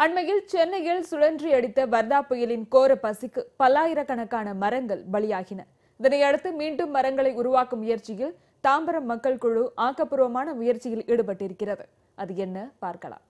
அண்மையில் சென்னையில் சுழன்றி அடித்த வர்தா புயலின் கோர பசிக்கு பல்லாயிரக்கணக்கான மரங்கள் பலியாகின இதனையடுத்து மீண்டும் மரங்களை உருவாக்கும் முயற்சியில் தாம்பரம் மக்கள் குழு ஆக்கப்பூர்வமான முயற்சியில் ஈடுபட்டிருக்கிறது அது என்ன பார்க்கலாம்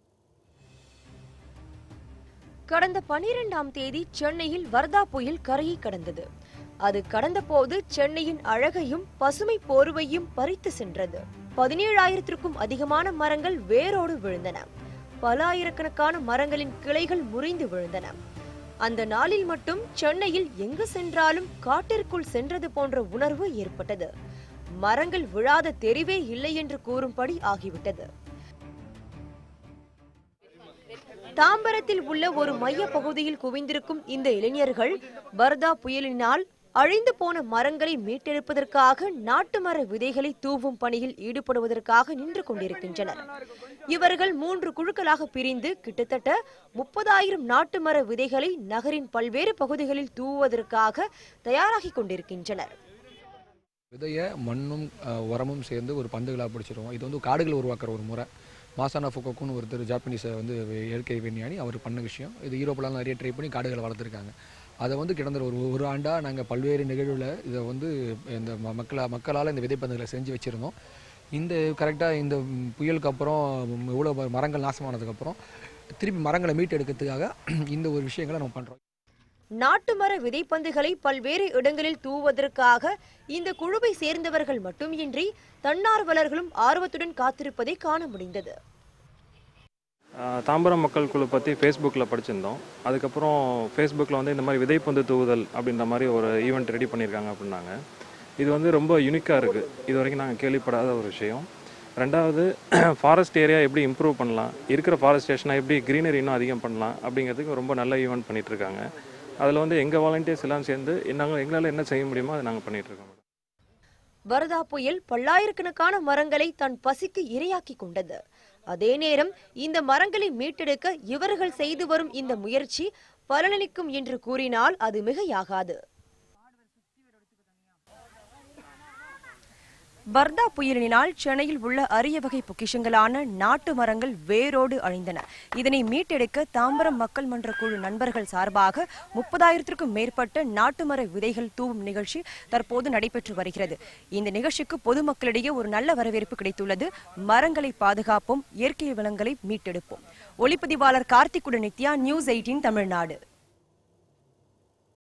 கடந்த பனிரெண்டாம் தேதி சென்னையில் வர்தா புயல் கரையை கடந்தது அது கடந்தபோது சென்னையின் அழகையும் பசுமை போர்வையும் பறித்து சென்றது பதினேழாயிரத்திற்கும் அதிகமான மரங்கள் வேரோடு விழுந்தன பல ஆயிரக்கணக்கான மரங்களின் கிளைகள் முறிந்து விழுந்தன அந்த நாளில் மட்டும் சென்னையில் எங்கு சென்றாலும் காட்டிற்குள் சென்றது போன்ற உணர்வு ஏற்பட்டது மரங்கள் விழாத தெரிவே இல்லை என்று கூறும்படி ஆகிவிட்டது தாம்பரத்தில் உள்ள ஒரு மைய பகுதியில் குவிந்திருக்கும் இந்த இளைஞர்கள் வர்தா புயலினால் அழிந்து போன மரங்களை மீட்டெடுப்பதற்காக நாட்டு மர விதைகளை தூவும் பணியில் ஈடுபடுவதற்காக நின்று கொண்டிருக்கின்றனர் இவர்கள் மூன்று குழுக்களாக பிரிந்து கிட்டத்தட்ட முப்பதாயிரம் நாட்டு மர விதைகளை நகரின் பல்வேறு பகுதிகளில் தூவுவதற்காக தயாராகிக் கொண்டிருக்கின்றனர் விதையை மண்ணும் அஹ், உரமும் சேர்ந்து ஒரு பந்துகளாக பிடிச்சிருவோம் இது வந்து காடுகள் உருவாக்குற ஒரு முறை மாசானா ஃபுக்கோக்குன்னு ஒருத்தர் ஜாப்பனீஸை வந்து இயற்கை விஞ்ஞானி அவர் பண்ண விஷயம் இது யூரோப்லாம் நிறைய ட்ரை பண்ணி காடுகளை வளர்த்துருக்காங்க அதை வந்து கிடந்த ஒரு ஒரு ஆண்டாக நாங்கள் பல்வேறு நிகழ்வில் இதை வந்து இந்த ம- மக்களா மக்களால் இந்த விதைப்பந்துகளை செஞ்சு வச்சுருந்தோம் இந்த கரெக்டாக இந்த ம், புயலுக்கு அப்புறம் இவ்வளோ மரங்கள் நாசமானதுக்கப்புறம் திருப்பி மரங்களை மீட்டெடுக்கிறதுக்காக இந்த ஒரு விஷயங்களை நம்ம பண்ணுறோம் நாட்டு மர விதைப்பந்துகளை பல்வேறு இடங்களில் தூவுவதற்காக இந்த குழுவை சேர்ந்தவர்கள் மட்டுமின்றி தன்னார்வலர்களும் ஆர்வத்துடன் காத்திருப்பதை காண முடிந்தது ஆஹ் தாம்பரம் மக்கள் குழு பற்றி ஃபேஸ்புக்கில் படிச்சிருந்தோம் அதுக்கப்புறம் ஃபேஸ்புக்கில் வந்து இந்த மாதிரி விதைப்பந்து தூவுதல் அப்படின்ற மாதிரி ஒரு ஈவெண்ட் ரெடி பண்ணியிருக்காங்க அப்படின்னாங்க இது வந்து ரொம்ப யூனிக்காக இருக்குது இது வரைக்கும் நாங்கள் கேள்விப்படாத ஒரு விஷயம் ரெண்டாவது ஃபாரஸ்ட் ஏரியா எப்படி இம்ப்ரூவ் பண்ணலாம் இருக்கிற ஃபாரஸ்டேஷனை எப்படி க்ரீனரி இன்னும் அதிகம் பண்ணலாம் அப்படிங்கிறதுக்கு ரொம்ப நல்ல ஈவெண்ட் பண்ணிகிட்ருக்காங்க அதில் வந்து எங்கள் வாலண்டியர்ஸ் எல்லாம் சேர்ந்து நாங்கள் எங்களால் என்ன செய்ய முடியுமோ அதை நாங்கள் பண்ணிகிட்ருக்கோம் வரதா புயல் பல்லாயிரக்கணக்கான மரங்களை தன் பசிக்கு இரையாக்கி கொண்டது அதே நேரம் இந்த மரங்களை மீட்டெடுக்க இவர்கள் செய்து வரும் இந்த முயற்சி பலனளிக்கும் என்று கூறினால் அது மிகையாகாது வர்தா புயலினால் சென்னையில் உள்ள அரிய வகை பொக்கிஷங்களான நாட்டு மரங்கள் வேரோடு அழிந்தன இதனை மீட்டெடுக்க தாம்பரம் மக்கள் மன்ற குழு நண்பர்கள் சார்பாக முப்பதாயிரத்திற்கும் மேற்பட்ட நாட்டு மர விதைகள் தூவும் நிகழ்ச்சி தற்போது நடைபெற்று வருகிறது இந்த நிகழ்ச்சிக்கு பொதுமக்களிடையே ஒரு நல்ல வரவேற்பு கிடைத்துள்ளது மரங்களை பாதுகாப்போம் இயற்கை வளங்களை மீட்டெடுப்போம் ஒளிப்பதிவாளர் கார்த்திக்குடன் நித்யா நியூஸ் எயிட்டீன் தமிழ்நாடு